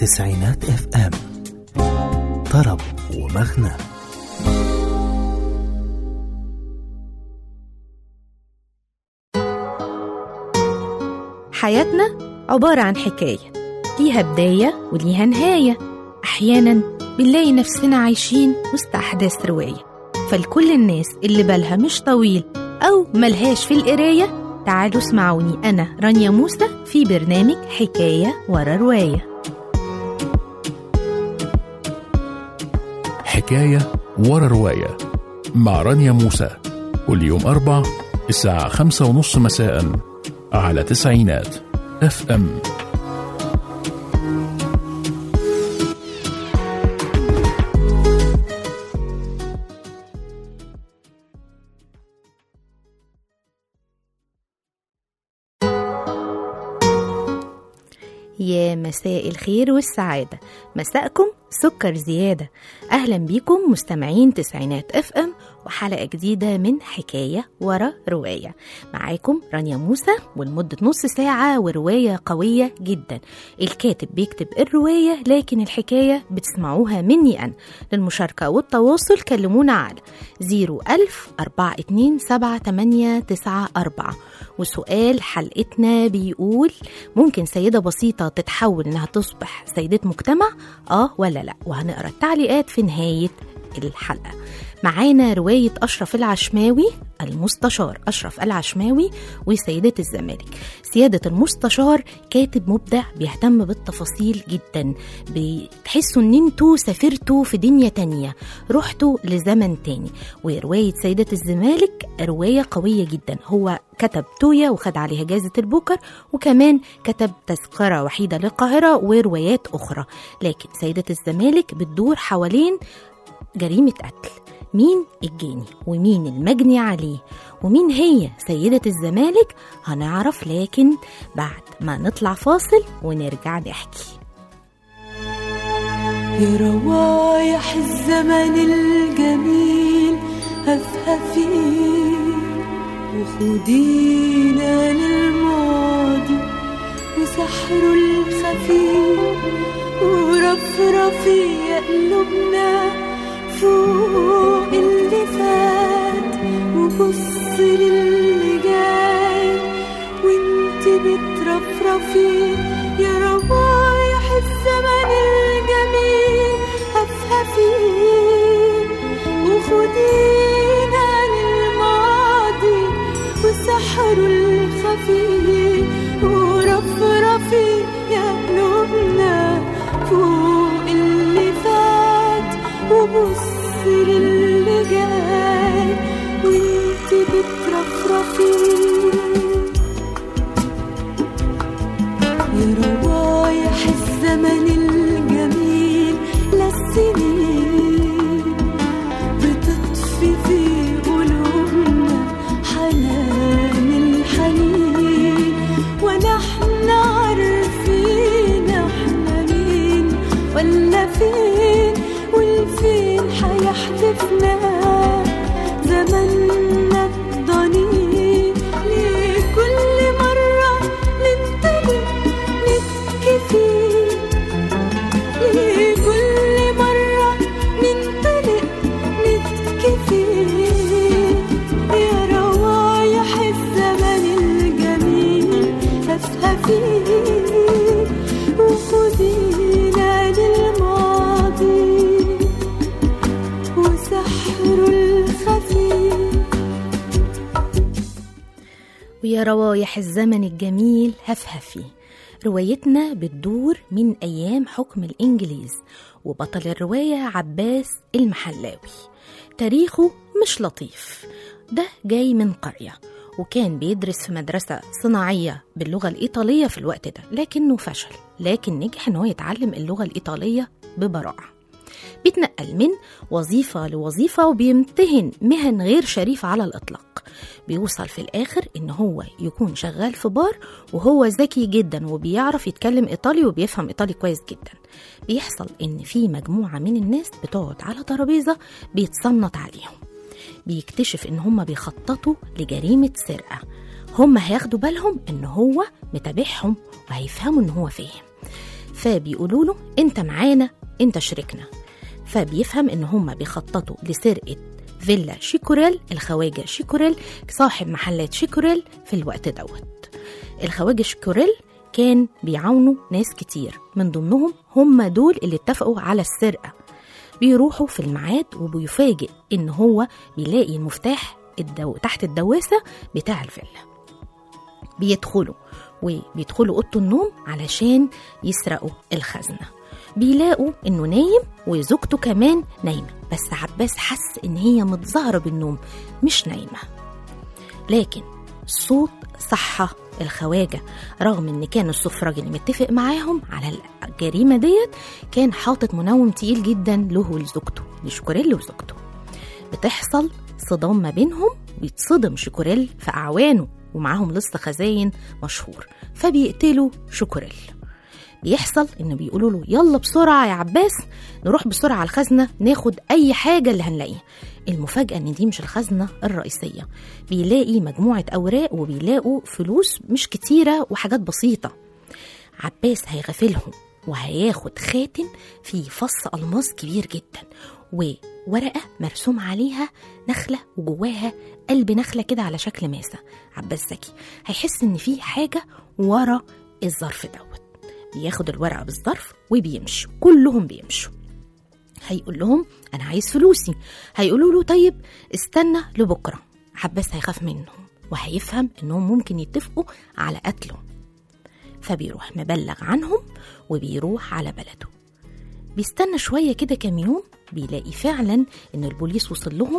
تسعينات اف ام طرب ومغنى حياتنا عبارة عن حكاية ليها بداية وليها نهاية أحيانا بنلاقي نفسنا عايشين وسط أحداث رواية فلكل الناس اللي بالها مش طويل أو ملهاش في القراية تعالوا اسمعوني أنا رانيا موسى في برنامج حكاية ورا رواية حكاية ورا رواية مع رانيا موسى كل يوم أربع الساعة خمسة ونص مساء على تسعينات اف ام يا مساء الخير والسعادة مساءكم سكر زيادة أهلا بيكم مستمعين تسعينات اف ام وحلقة جديدة من حكاية ورا رواية معاكم رانيا موسى ولمدة نص ساعة ورواية قوية جدا الكاتب بيكتب الرواية لكن الحكاية بتسمعوها مني أنا للمشاركة والتواصل كلمونا على 01000 427 وسؤال حلقتنا بيقول ممكن سيدة بسيطة تتحول إنها تصبح سيدة مجتمع؟ آه ولا لأ وهنقرا التعليقات في نهاية الحلقة معانا رواية أشرف العشماوي المستشار أشرف العشماوي وسيدة الزمالك سيادة المستشار كاتب مبدع بيهتم بالتفاصيل جدا بتحسوا ان انتوا سافرتوا في دنيا تانية رحتوا لزمن تاني ورواية سيدة الزمالك رواية قوية جدا هو كتب تويا وخد عليها جائزة البوكر وكمان كتب تذكرة وحيدة للقاهرة وروايات أخرى لكن سيدة الزمالك بتدور حوالين جريمة قتل مين الجاني ومين المجني عليه ومين هي سيدة الزمالك هنعرف لكن بعد ما نطلع فاصل ونرجع نحكي يا روايح الزمن الجميل هفهفي وخدينا للماضي وسحره الخفي ورفرفي يا قلوبنا فوق اللي فات وبص للي جاي وانت بترفرفي يا روايح الزمن الجميل هفهفي وخدينا للماضي وسحره الخفي ورفرفي يا قلوبنا فوق اللي فات وبص للي جاي وانت بترفرفي يا روايح الزمن الجميل للسنين بتطفي في قلوبنا حنان الحنين ونحن عارفين احنا مين ولا فين والفين حيحدفنا زمننا الضنين ليه كل مرة ننطلق نبكي فيه ليه كل مرة ننطلق نبكي فيه يا روايح الزمن الجميل هفهفيه وخدينا للماضي وسحره الخفي ويا روايح الزمن الجميل هفهفي روايتنا بتدور من أيام حكم الإنجليز وبطل الرواية عباس المحلاوي تاريخه مش لطيف ده جاي من قرية وكان بيدرس في مدرسة صناعية باللغة الإيطالية في الوقت ده لكنه فشل لكن نجح إن هو يتعلم اللغة الإيطالية ببراعة بيتنقل من وظيفة لوظيفة وبيمتهن مهن غير شريفة على الإطلاق بيوصل في الآخر إن هو يكون شغال في بار وهو ذكي جدا وبيعرف يتكلم إيطالي وبيفهم إيطالي كويس جدا بيحصل إن في مجموعة من الناس بتقعد على ترابيزة بيتصنت عليهم بيكتشف إن هم بيخططوا لجريمة سرقة هم هياخدوا بالهم إن هو متابعهم وهيفهموا إن هو فاهم فبيقولوا له انت معانا انت شريكنا فبيفهم ان هم بيخططوا لسرقه فيلا شيكوريل الخواجه شيكوريل صاحب محلات شيكوريل في الوقت دوت الخواجه شيكوريل كان بيعاونوا ناس كتير من ضمنهم هم دول اللي اتفقوا على السرقه بيروحوا في الميعاد وبيفاجئ ان هو بيلاقي المفتاح الدو... تحت الدواسه بتاع الفيلا بيدخلوا وبيدخلوا اوضه النوم علشان يسرقوا الخزنه بيلاقوا انه نايم وزوجته كمان نايمه بس عباس حس ان هي متظاهره بالنوم مش نايمه لكن صوت صحى الخواجة رغم ان كان السفراج اللي متفق معاهم على الجريمة ديت كان حاطط منوم تقيل جدا له ولزوجته لشكوريل وزوجته بتحصل صدام ما بينهم بيتصدم شكوريل في أعوانه ومعاهم لص خزاين مشهور فبيقتلوا شكوريل بيحصل ان بيقولوا له يلا بسرعه يا عباس نروح بسرعه على الخزنه ناخد اي حاجه اللي هنلاقيها المفاجاه ان دي مش الخزنه الرئيسيه بيلاقي مجموعه اوراق وبيلاقوا فلوس مش كتيره وحاجات بسيطه عباس هيغفلهم وهياخد خاتم فيه فص الماس كبير جدا وورقه مرسوم عليها نخله وجواها قلب نخله كده على شكل ماسه عباس ذكي هيحس ان في حاجه ورا الظرف دوت بياخد الورقه بالظرف وبيمشي كلهم بيمشوا هيقول لهم انا عايز فلوسي هيقولوا له طيب استنى لبكره عباس هيخاف منهم وهيفهم انهم ممكن يتفقوا على قتله فبيروح مبلغ عنهم وبيروح على بلده بيستنى شويه كده كام يوم بيلاقي فعلا ان البوليس وصل لهم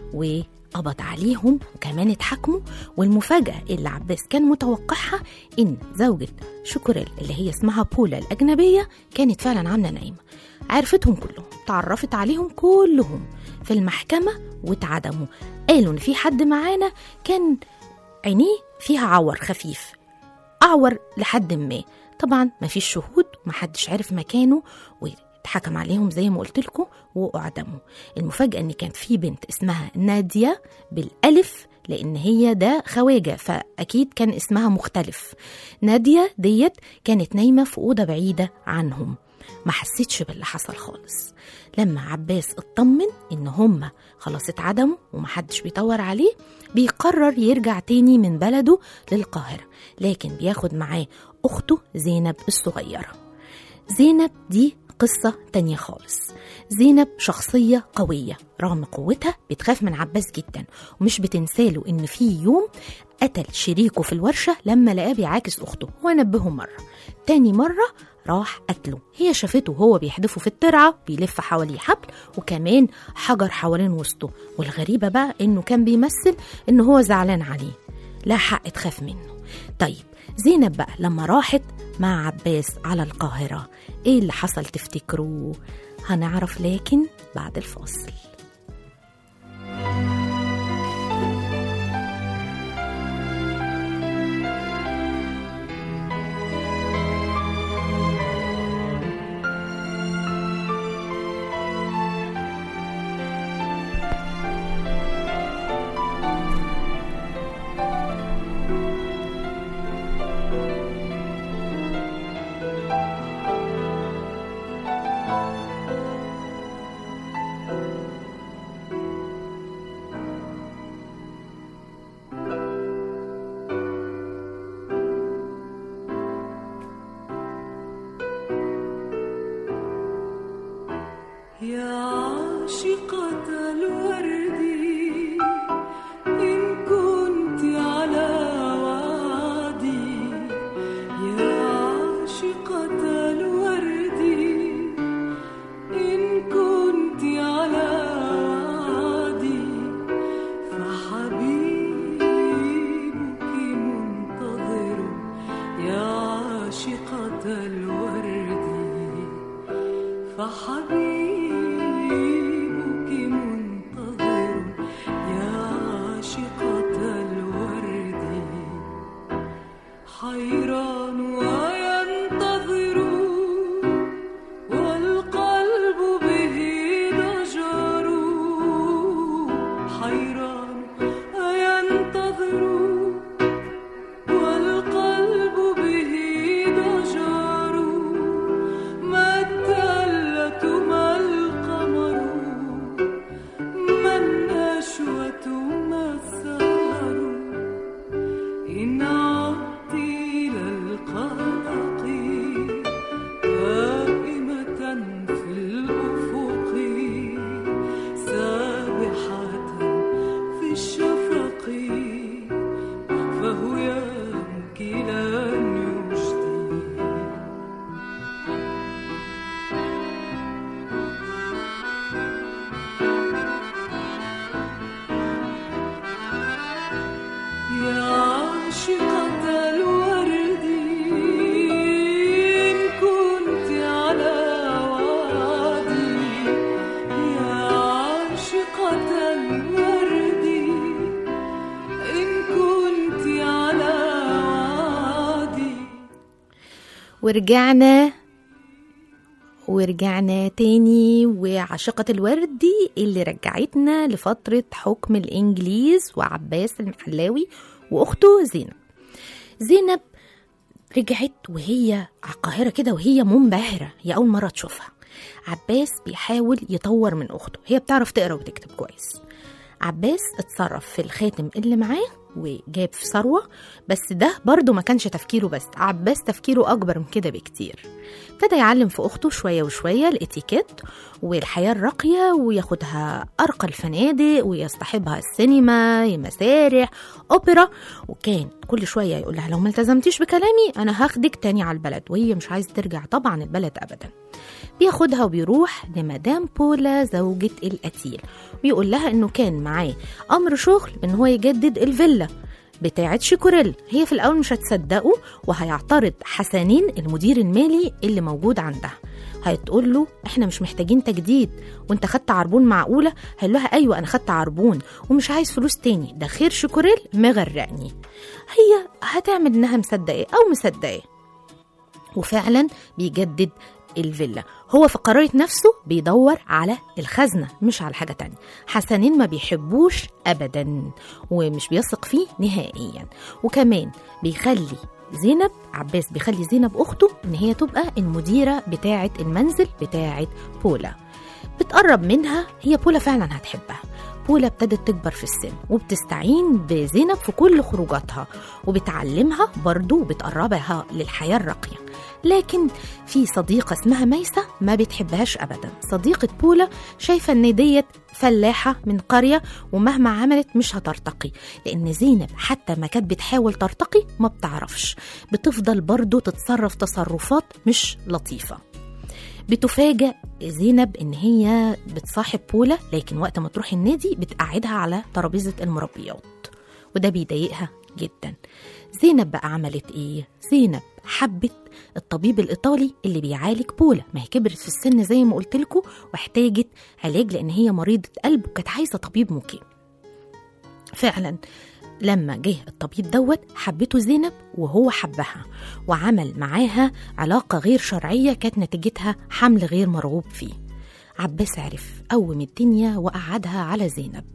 وقبض عليهم وكمان اتحاكموا والمفاجأة اللي عباس كان متوقعها إن زوجة شكوريل اللي هي اسمها بولا الأجنبية كانت فعلا عاملة نايمة عرفتهم كلهم تعرفت عليهم كلهم في المحكمة واتعدموا قالوا إن في حد معانا كان عينيه فيها عور خفيف أعور لحد ما طبعا مفيش شهود ومحدش عرف مكانه اتحكم عليهم زي ما قلت لكم واعدموا المفاجاه ان كان في بنت اسمها ناديه بالالف لان هي ده خواجه فاكيد كان اسمها مختلف ناديه ديت كانت نايمه في اوضه بعيده عنهم ما حسيتش باللي حصل خالص لما عباس اطمن ان هما خلاص اتعدموا ومحدش بيدور عليه بيقرر يرجع تاني من بلده للقاهرة لكن بياخد معاه أخته زينب الصغيرة زينب دي قصة تانية خالص زينب شخصية قوية رغم قوتها بتخاف من عباس جدا ومش بتنساله إن في يوم قتل شريكه في الورشة لما لقاه بيعاكس أخته ونبهه مرة تاني مرة راح قتله هي شافته وهو بيحدفه في الترعة بيلف حواليه حبل وكمان حجر حوالين وسطه والغريبة بقى إنه كان بيمثل إن هو زعلان عليه لا حق تخاف منه طيب زينب بقى لما راحت مع عباس على القاهرة ايه اللي حصل تفتكروا هنعرف لكن بعد الفاصل الشفق فهو يبكي لن يجدي يا عاشقة الورد إن كنت على وعدي يا عاشقة الورد إن كنت على وعدي ورجعنا ورجعنا تاني وعاشقة الوردي اللي رجعتنا لفترة حكم الإنجليز وعباس المحلاوي وأخته زينب زينب رجعت وهي على القاهرة كده وهي منبهرة هي أول مرة تشوفها عباس بيحاول يطور من أخته هي بتعرف تقرا وتكتب كويس عباس اتصرف في الخاتم اللي معاه وجاب في ثروة بس ده برضه ما كانش تفكيره بس عباس تفكيره أكبر من كده بكتير ابتدى يعلم في أخته شوية وشوية الاتيكيت والحياة الراقية وياخدها أرقى الفنادق ويصطحبها السينما مسارح أوبرا وكان كل شوية يقول لها لو ما التزمتيش بكلامي أنا هاخدك تاني على البلد وهي مش عايزة ترجع طبعا البلد أبدا بياخدها وبيروح لمدام بولا زوجة القتيل بيقول لها انه كان معاه امر شغل ان هو يجدد الفيلا بتاعة شيكوريل هي في الاول مش هتصدقه وهيعترض حسنين المدير المالي اللي موجود عندها هتقول له احنا مش محتاجين تجديد وانت خدت عربون معقوله هيقول لها ايوه انا خدت عربون ومش عايز فلوس تاني ده خير شيكوريل مغرقني هي هتعمل انها مصدقاه او مصدقاه وفعلا بيجدد الفيلا هو في قرارة نفسه بيدور على الخزنة مش على حاجة تانية حسنين ما بيحبوش أبدا ومش بيثق فيه نهائيا وكمان بيخلي زينب عباس بيخلي زينب أخته إن هي تبقى المديرة بتاعة المنزل بتاعة بولا بتقرب منها هي بولا فعلا هتحبها بولا ابتدت تكبر في السن وبتستعين بزينب في كل خروجاتها وبتعلمها برضو وبتقربها للحياة الراقية لكن في صديقة اسمها ميسة ما بتحبهاش أبدا صديقة بولا شايفة إن ديت فلاحة من قرية ومهما عملت مش هترتقي لأن زينب حتى ما كانت بتحاول ترتقي ما بتعرفش بتفضل برضو تتصرف تصرفات مش لطيفة بتفاجأ زينب إن هي بتصاحب بولا لكن وقت ما تروح النادي بتقعدها على ترابيزة المربيات وده بيضايقها جدا زينب بقى عملت إيه؟ زينب حبت الطبيب الإيطالي اللي بيعالج بولا ما هي كبرت في السن زي ما قلت لكم واحتاجت علاج لأن هي مريضة قلب وكانت عايزة طبيب مقيم فعلا لما جه الطبيب دوت حبته زينب وهو حبها وعمل معاها علاقة غير شرعية كانت نتيجتها حمل غير مرغوب فيه عباس عرف قوم الدنيا وقعدها على زينب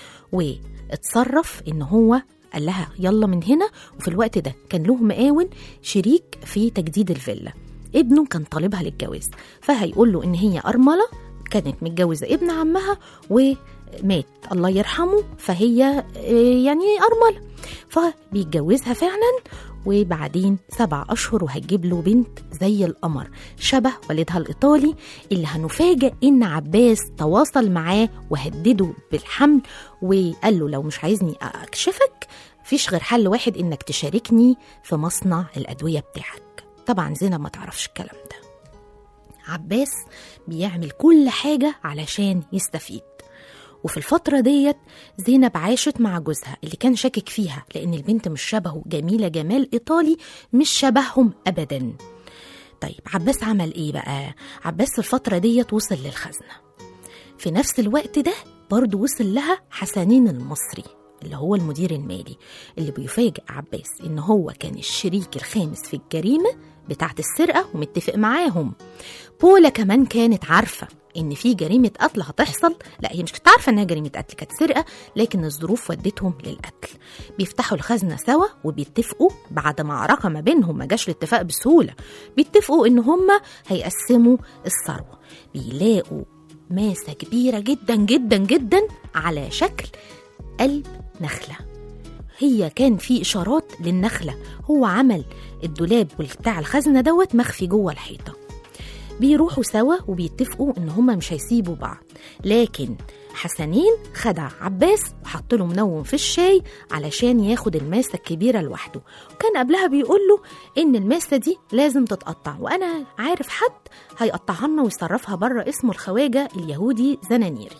واتصرف ان هو قال لها يلا من هنا وفي الوقت ده كان له مقاول شريك في تجديد الفيلا ابنه كان طالبها للجواز فهيقول له ان هي ارمله كانت متجوزه ابن عمها ومات الله يرحمه فهي آه، يعني ارمله فبيتجوزها فعلا وبعدين سبع أشهر وهتجيب له بنت زي القمر شبه والدها الإيطالي اللي هنفاجئ إن عباس تواصل معاه وهدده بالحمل وقال له لو مش عايزني أكشفك فيش غير حل واحد إنك تشاركني في مصنع الأدوية بتاعك طبعا زينب ما تعرفش الكلام ده عباس بيعمل كل حاجة علشان يستفيد وفي الفترة ديت زينب عاشت مع جوزها اللي كان شاكك فيها لأن البنت مش شبهه جميلة جمال إيطالي مش شبههم أبدا طيب عباس عمل إيه بقى؟ عباس في الفترة ديت وصل للخزنة في نفس الوقت ده برضه وصل لها حسنين المصري اللي هو المدير المالي اللي بيفاجئ عباس إن هو كان الشريك الخامس في الجريمة بتاعت السرقة ومتفق معاهم بولا كمان كانت عارفة إن في جريمة قتل هتحصل لا هي مش كانت عارفة إنها جريمة قتل كانت سرقة لكن الظروف ودتهم للقتل بيفتحوا الخزنة سوا وبيتفقوا بعد معركة ما بينهم ما جاش الاتفاق بسهولة بيتفقوا إن هما هيقسموا الثروة بيلاقوا ماسة كبيرة جدا جدا جدا على شكل قلب نخلة هي كان في إشارات للنخلة هو عمل الدولاب بتاع الخزنة دوت مخفي جوه الحيطة بيروحوا سوا وبيتفقوا ان هما مش هيسيبوا بعض لكن حسنين خدع عباس وحط له منوم في الشاي علشان ياخد الماسة الكبيرة لوحده وكان قبلها بيقول له إن الماسة دي لازم تتقطع وأنا عارف حد هيقطعها لنا ويصرفها بره اسمه الخواجة اليهودي زنانيري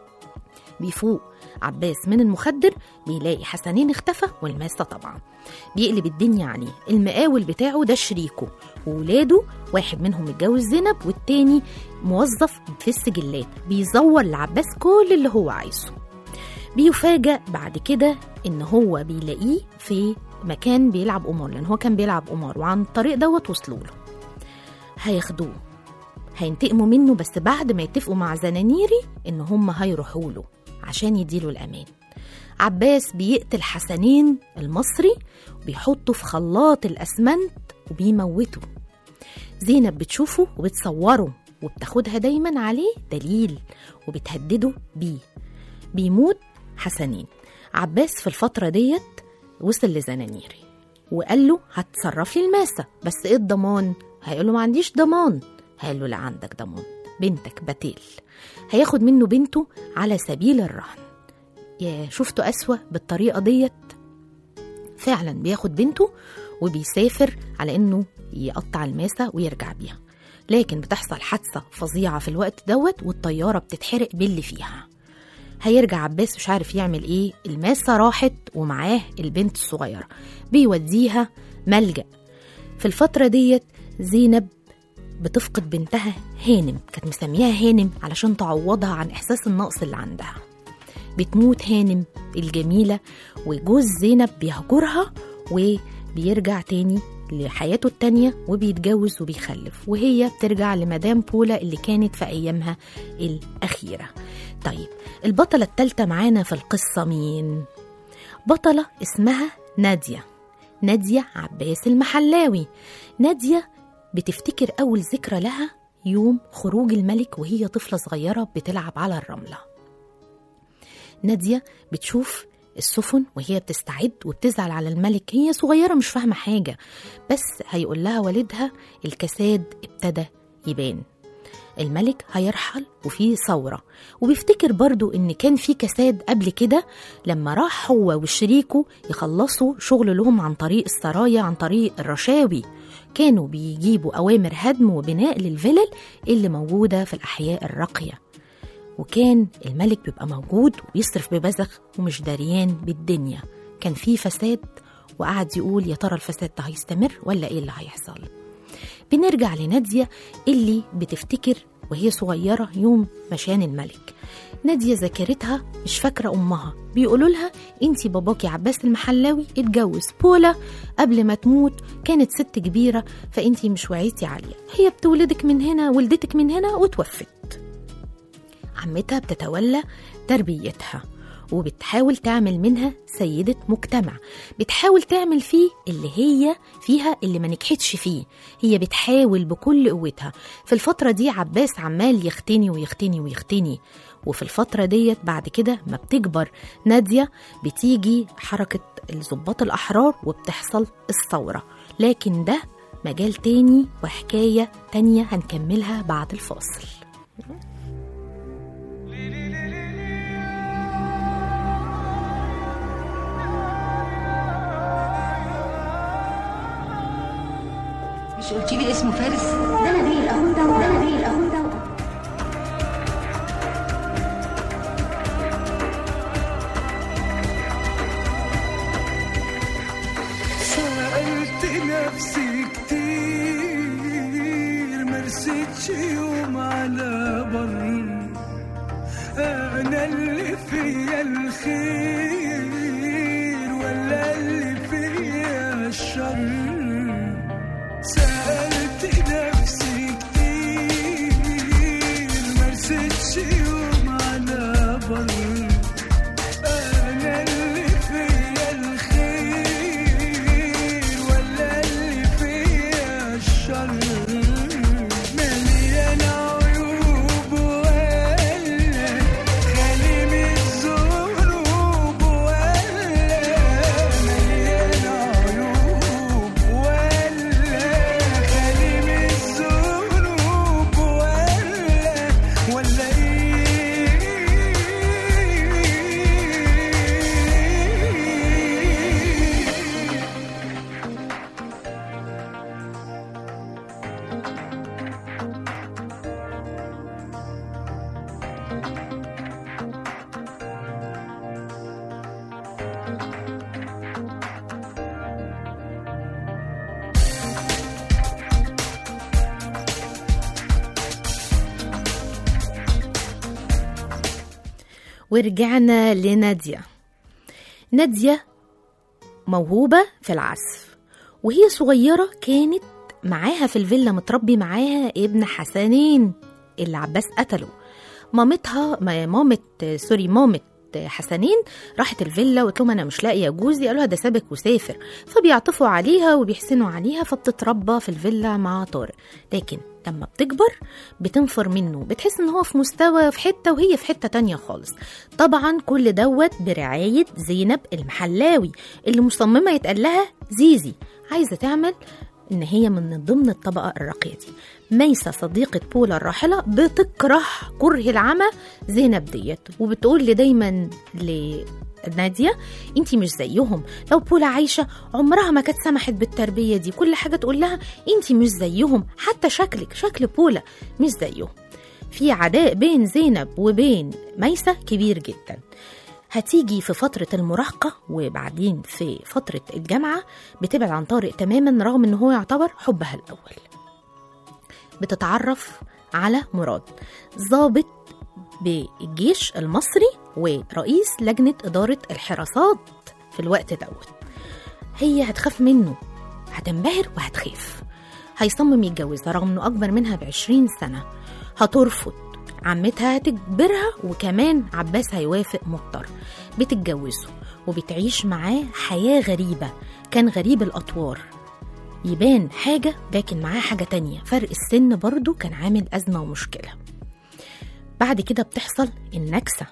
بيفوق عباس من المخدر بيلاقي حسنين اختفى والماسة طبعا بيقلب الدنيا عليه المقاول بتاعه ده شريكه وولاده واحد منهم متجوز زينب والتاني موظف في السجلات بيزور لعباس كل اللي هو عايزه بيفاجأ بعد كده ان هو بيلاقيه في مكان بيلعب قمار لان هو كان بيلعب قمار وعن الطريق دوت وصلوا له هياخدوه هينتقموا منه بس بعد ما يتفقوا مع زنانيري ان هم هيروحوا له عشان يديله الامان عباس بيقتل حسنين المصري وبيحطه في خلاط الاسمنت وبيموته زينب بتشوفه وبتصوره وبتاخدها دايما عليه دليل وبتهدده بيه بيموت حسنين عباس في الفترة ديت وصل لزنانيري وقال له هتصرف لي الماسة بس ايه الضمان هيقول له ما عنديش ضمان قال له لا عندك ضمان بنتك بتيل هياخد منه بنته على سبيل الرهن يا شفتوا أسوأ بالطريقة ديت فعلا بياخد بنته وبيسافر على انه يقطع الماسة ويرجع بيها لكن بتحصل حادثة فظيعة في الوقت دوت والطيارة بتتحرق باللي فيها هيرجع عباس مش عارف يعمل ايه الماسة راحت ومعاه البنت الصغيرة بيوديها ملجأ في الفترة ديت زينب بتفقد بنتها هانم كانت مسميها هانم علشان تعوضها عن إحساس النقص اللي عندها بتموت هانم الجميلة وجوز زينب بيهجرها وبيرجع تاني لحياته التانية وبيتجوز وبيخلف وهي بترجع لمدام بولا اللي كانت في أيامها الأخيرة طيب البطلة التالتة معانا في القصة مين؟ بطلة اسمها نادية نادية عباس المحلاوي نادية بتفتكر أول ذكرى لها يوم خروج الملك وهي طفلة صغيرة بتلعب على الرملة نادية بتشوف السفن وهي بتستعد وبتزعل على الملك هي صغيرة مش فاهمة حاجة بس هيقول لها والدها الكساد ابتدى يبان الملك هيرحل وفي ثورة وبيفتكر برضو إن كان في كساد قبل كده لما راح هو وشريكه يخلصوا شغل لهم عن طريق السرايا عن طريق الرشاوي كانوا بيجيبوا أوامر هدم وبناء للفلل اللي موجودة في الأحياء الراقية وكان الملك بيبقى موجود ويصرف ببذخ ومش دريان بالدنيا كان في فساد وقعد يقول يا ترى الفساد ده هيستمر ولا ايه اللي هيحصل بنرجع لنادية اللي بتفتكر وهي صغيرة يوم مشان الملك نادية ذاكرتها مش فاكرة أمها بيقولوا لها انتي باباكي عباس المحلاوي اتجوز بولا قبل ما تموت كانت ست كبيرة فانتي مش وعيتي عليها هي بتولدك من هنا ولدتك من هنا وتوفت عمتها بتتولى تربيتها وبتحاول تعمل منها سيدة مجتمع بتحاول تعمل فيه اللي هي فيها اللي ما نجحتش فيه هي بتحاول بكل قوتها في الفترة دي عباس عمال يختني ويختني ويختني وفي الفترة ديت بعد كده ما بتكبر نادية بتيجي حركة الضباط الأحرار وبتحصل الثورة لكن ده مجال تاني وحكاية تانية هنكملها بعد الفاصل مش قلتي لي اسمه فارس ده نبيل اهو ده ده نبيل اهو ده سألت نفسي كتير مرستش يوم على بر أنا اللي فيا الخير ولا اللي فيا الشر سألت نفسي كتير مرستش يوم على بر أنا اللي فيا الخير ولا اللي فيا الشر مليان عيوب ولا خالي من الذنوب ورجعنا لنادية نادية موهوبة في العزف وهي صغيرة كانت معاها في الفيلا متربي معاها ابن حسنين اللي عباس قتله مامتها ما- مامة سوري مامة حسنين راحت الفيلا وقالت لهم انا مش لاقيه جوزي قالوا لها ده سابك وسافر فبيعطفوا عليها وبيحسنوا عليها فبتتربى في الفيلا مع طارق لكن لما بتكبر بتنفر منه بتحس ان هو في مستوى في حته وهي في حته تانية خالص طبعا كل دوت برعايه زينب المحلاوي اللي مصممه يتقال لها زيزي عايزه تعمل ان هي من ضمن الطبقه الراقيه دي ميسة صديقة بولا الراحلة بتكره كره العمى زينب ديت وبتقول لي دايما لنادية انتي مش زيهم لو بولا عايشة عمرها ما كانت سمحت بالتربية دي كل حاجة تقول لها انتي مش زيهم حتى شكلك شكل بولا مش زيهم في عداء بين زينب وبين ميسة كبير جدا هتيجي في فترة المراهقة وبعدين في فترة الجامعة بتبعد عن طارق تماما رغم ان هو يعتبر حبها الأول بتتعرف على مراد ضابط بالجيش المصري ورئيس لجنة إدارة الحراسات في الوقت دوت هي هتخاف منه هتنبهر وهتخاف هيصمم يتجوزها رغم انه اكبر منها بعشرين سنة هترفض عمتها هتجبرها وكمان عباس هيوافق مضطر بتتجوزه وبتعيش معاه حياة غريبة كان غريب الأطوار يبان حاجة لكن معاه حاجة تانية فرق السن برضو كان عامل أزمة ومشكلة بعد كده بتحصل النكسة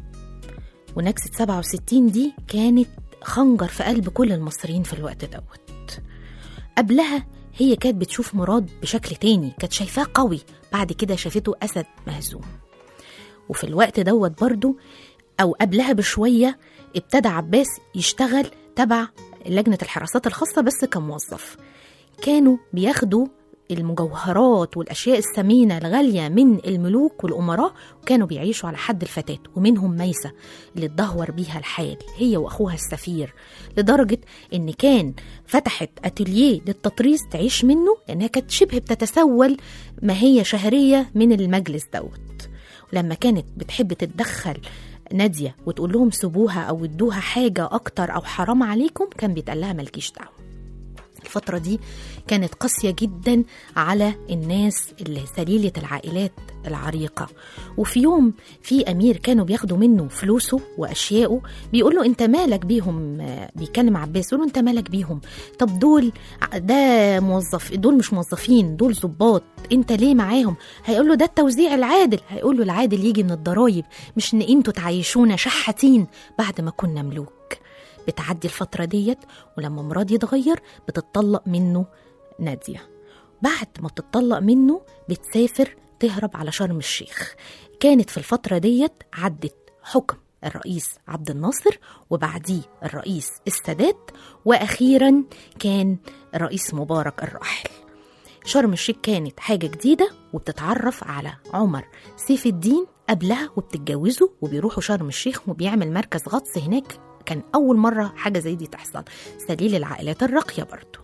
ونكسة 67 دي كانت خنجر في قلب كل المصريين في الوقت دوت قبلها هي كانت بتشوف مراد بشكل تاني كانت شايفاه قوي بعد كده شافته أسد مهزوم وفي الوقت دوت برضو أو قبلها بشوية ابتدى عباس يشتغل تبع لجنة الحراسات الخاصة بس كموظف كانوا بياخدوا المجوهرات والأشياء الثمينة الغالية من الملوك والأمراء وكانوا بيعيشوا على حد الفتاة ومنهم ميسة اللي اتدهور بيها الحال هي وأخوها السفير لدرجة إن كان فتحت أتليه للتطريز تعيش منه لأنها كانت شبه بتتسول ما هي شهرية من المجلس دوت ولما كانت بتحب تتدخل نادية وتقول لهم سيبوها أو ادوها حاجة أكتر أو حرام عليكم كان بيتقال لها مالكيش دعوة الفترة دي كانت قاسية جدا على الناس اللي سليلة العائلات العريقة وفي يوم في أمير كانوا بياخدوا منه فلوسه وأشياءه بيقول له أنت مالك بيهم آه، بيكلم عباس يقول له أنت مالك بيهم طب دول ع- ده موظف دول مش موظفين دول ظباط أنت ليه معاهم هيقول له ده التوزيع العادل هيقول له العادل يجي من الضرايب مش إن أنتوا تعيشونا شحاتين بعد ما كنا ملوك بتعدي الفترة ديت ولما مراد يتغير بتطلق منه نادية بعد ما بتطلق منه بتسافر تهرب على شرم الشيخ كانت في الفترة ديت عدت حكم الرئيس عبد الناصر وبعديه الرئيس السادات وأخيرا كان الرئيس مبارك الراحل شرم الشيخ كانت حاجة جديدة وبتتعرف على عمر سيف الدين قبلها وبتتجوزوا وبيروحوا شرم الشيخ وبيعمل مركز غطس هناك كان أول مرة حاجة زي دي تحصل سليل العائلات الراقية برضو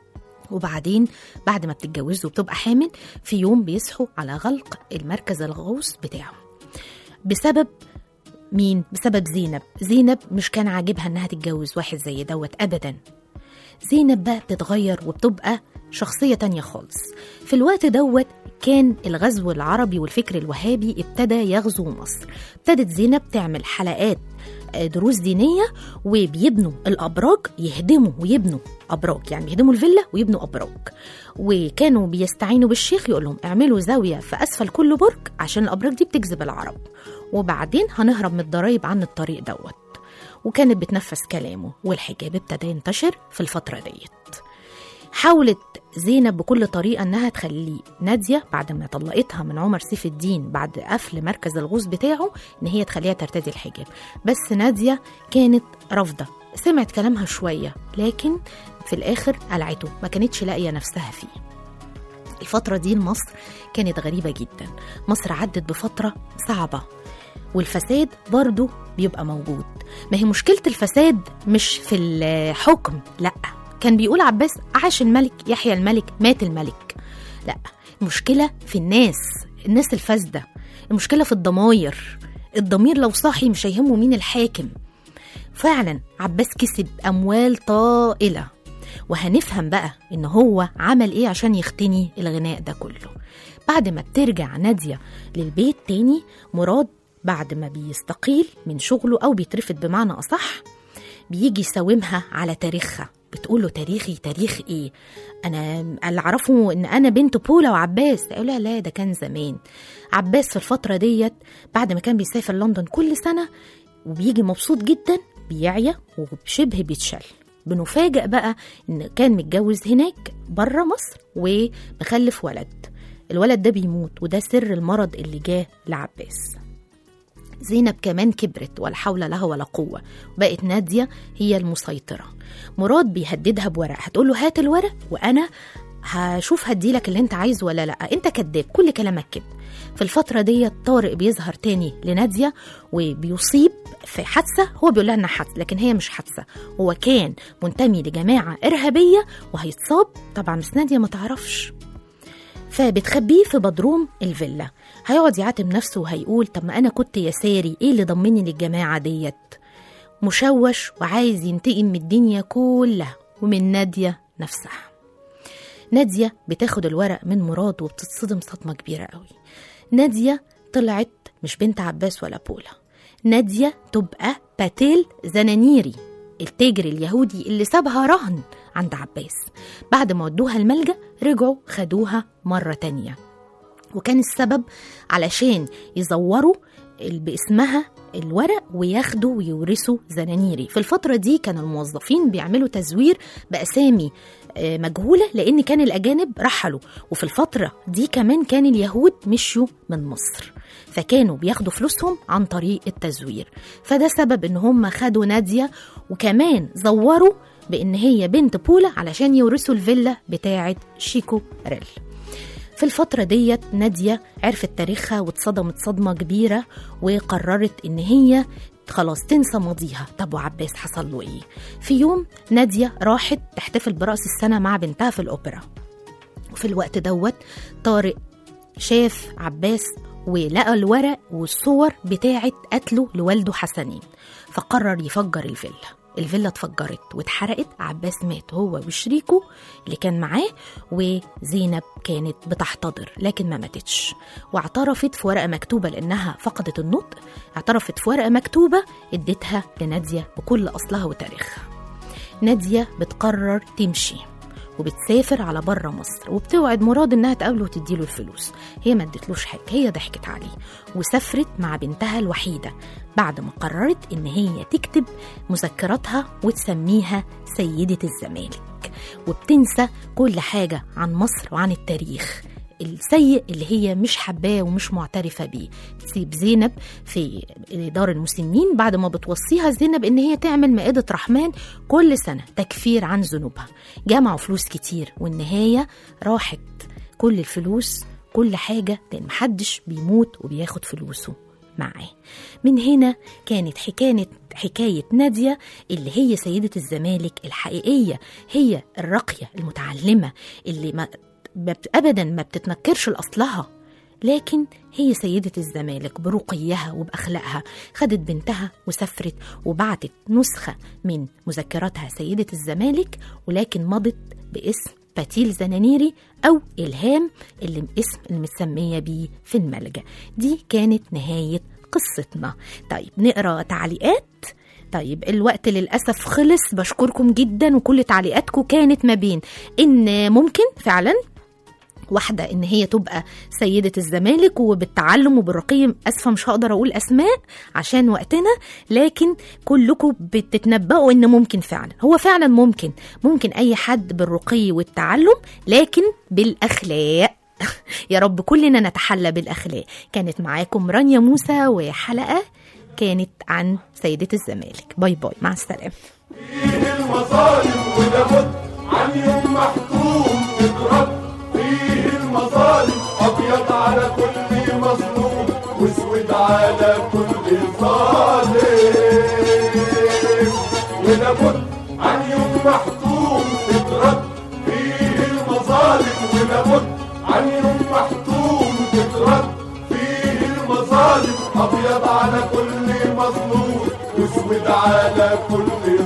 وبعدين بعد ما بتتجوزوا وبتبقى حامل في يوم بيصحوا على غلق المركز الغوص بتاعه بسبب مين؟ بسبب زينب زينب مش كان عاجبها انها تتجوز واحد زي دوت ابدا زينب بقى بتتغير وبتبقى شخصية تانية خالص في الوقت دوت كان الغزو العربي والفكر الوهابي ابتدى يغزو مصر ابتدت زينب تعمل حلقات آه، دروس دينية وبيبنوا الأبراج يهدموا ويبنوا أبراج يعني بيهدموا الفيلا ويبنوا أبراج وكانوا بيستعينوا بالشيخ يقول لهم اعملوا زاوية في أسفل كل برج عشان الأبراج دي بتجذب العرب وبعدين هنهرب من الضرايب عن الطريق دوت وكانت بتنفذ كلامه والحجاب ابتدى ينتشر في الفترة ديت حاولت زينب بكل طريقة إنها تخلي نادية بعد ما طلقتها من عمر سيف الدين بعد قفل مركز الغوص بتاعه إن هي تخليها ترتدي الحجاب بس نادية كانت رافضة سمعت كلامها شوية لكن في الآخر قلعته ما كانتش لاقية نفسها فيه الفترة دي لمصر كانت غريبة جدا مصر عدت بفترة صعبة والفساد برضو بيبقى موجود ما هي مشكلة الفساد مش في الحكم لأ كان بيقول عباس عاش الملك يحيى الملك مات الملك لا المشكلة في الناس الناس الفاسدة المشكلة في الضماير الضمير لو صاحي مش هيهمه مين الحاكم فعلا عباس كسب أموال طائلة وهنفهم بقى إن هو عمل إيه عشان يختني الغناء ده كله بعد ما بترجع نادية للبيت تاني مراد بعد ما بيستقيل من شغله أو بيترفد بمعنى أصح بيجي يساومها على تاريخها بتقول له تاريخي تاريخ ايه انا اللي اعرفه ان انا بنت بولا وعباس يقول لها لا ده كان زمان عباس في الفتره ديت بعد ما كان بيسافر لندن كل سنه وبيجي مبسوط جدا بيعيا وشبه بيتشل بنفاجئ بقى ان كان متجوز هناك بره مصر ومخلف ولد الولد ده بيموت وده سر المرض اللي جاه لعباس زينب كمان كبرت ولا حول لها ولا قوة بقت نادية هي المسيطرة مراد بيهددها بورق هتقول له هات الورق وأنا هشوف هديلك اللي انت عايزه ولا لا انت كذاب كل كلامك كده في الفترة دي طارق بيظهر تاني لنادية وبيصيب في حادثة هو بيقول لها انها حادثة لكن هي مش حادثة هو كان منتمي لجماعة إرهابية وهيتصاب طبعا بس نادية ما تعرفش فبتخبيه في بدروم الفيلا هيقعد يعاتب نفسه وهيقول طب ما انا كنت يساري ايه اللي ضمني للجماعه ديت مشوش وعايز ينتقم من الدنيا كلها ومن ناديه نفسها ناديه بتاخد الورق من مراد وبتتصدم صدمه كبيره قوي ناديه طلعت مش بنت عباس ولا بولا ناديه تبقى باتيل زنانيري التاجر اليهودي اللي سابها رهن عند عباس بعد ما ودوها الملجأ رجعوا خدوها مرة تانية وكان السبب علشان يزوروا ال- باسمها الورق وياخدوا ويورثوا زنانيري في الفترة دي كان الموظفين بيعملوا تزوير بأسامي آه، مجهولة لأن كان الأجانب رحلوا وفي الفترة دي كمان كان اليهود مشوا من مصر فكانوا بياخدوا فلوسهم عن طريق التزوير فده سبب ان هم خدوا نادية وكمان زوروا بان هي بنت بولا علشان يورثوا الفيلا بتاعة شيكو ريل في الفترة ديت نادية عرفت تاريخها واتصدمت صدمة كبيرة وقررت إن هي خلاص تنسى ماضيها طب وعباس حصل له إيه في يوم نادية راحت تحتفل برأس السنة مع بنتها في الأوبرا وفي الوقت دوت طارق شاف عباس ولقى الورق والصور بتاعة قتله لوالده حسنين فقرر يفجر الفيلا الفيلا اتفجرت واتحرقت عباس مات هو وشريكه اللي كان معاه وزينب كانت بتحتضر لكن ما ماتتش واعترفت في ورقة مكتوبة لأنها فقدت النطق اعترفت في ورقة مكتوبة اديتها لنادية بكل أصلها وتاريخها نادية بتقرر تمشي وبتسافر على بره مصر وبتوعد مراد انها تقابله وتديله الفلوس هي ما ادتلوش حاجه هي ضحكت عليه وسافرت مع بنتها الوحيده بعد ما قررت ان هي تكتب مذكراتها وتسميها سيده الزمالك وبتنسى كل حاجه عن مصر وعن التاريخ السيء اللي هي مش حباه ومش معترفه بيه تسيب زينب في دار المسنين بعد ما بتوصيها زينب ان هي تعمل مائده رحمن كل سنه تكفير عن ذنوبها جمعوا فلوس كتير والنهايه راحت كل الفلوس كل حاجه لان محدش بيموت وبياخد فلوسه معاه من هنا كانت حكاية حكاية نادية اللي هي سيدة الزمالك الحقيقية هي الراقية المتعلمة اللي ما بت- ابدا ما بتتنكرش لاصلها لكن هي سيدة الزمالك برقيها وبأخلاقها خدت بنتها وسافرت وبعتت نسخة من مذكراتها سيدة الزمالك ولكن مضت باسم باتيل زنانيري أو إلهام اللي اسم المتسمية بيه في الملجأ دي كانت نهاية قصتنا طيب نقرأ تعليقات طيب الوقت للأسف خلص بشكركم جدا وكل تعليقاتكم كانت ما بين إن ممكن فعلا واحدة إن هي تبقى سيدة الزمالك وبالتعلم وبالرقي أسفة مش هقدر أقول أسماء عشان وقتنا لكن كلكم بتتنبأوا إن ممكن فعلا هو فعلا ممكن ممكن أي حد بالرقي والتعلم لكن بالأخلاق يا رب كلنا نتحلى بالأخلاق كانت معاكم رانيا موسى وحلقة كانت عن سيدة الزمالك باي باي مع السلامة فيه المظالم ولابد عن يوم محكوم تضرب فيه المظالم ابيض على كل مظلوم واسود على كل ظالم ولابد عن يوم محكوم تضرب فيه المظالم ولابد عن يوم محكوم تضرب فيه المظالم ابيض على كل على كل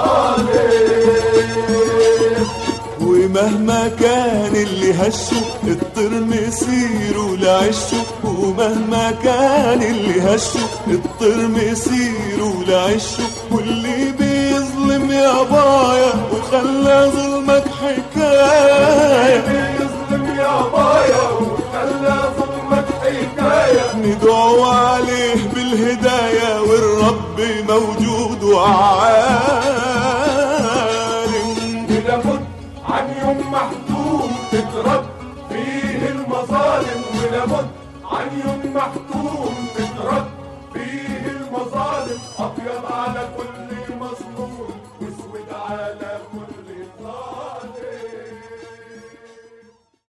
ظالم ومهما كان اللي هشه الطير مسيره لعشه ومهما كان اللي هشه الطير مسيره لعشه واللي بيظلم يا بايا وخلى ظلمك حكايه يظلم يا بايا وخلى ظلمك حكاية ندعو عليه بالهداية والرب موجود وعالم ولابد عن يوم محتوم تترد فيه المظالم ولابد عن يوم محتوم تترد فيه المظالم أبيض على كل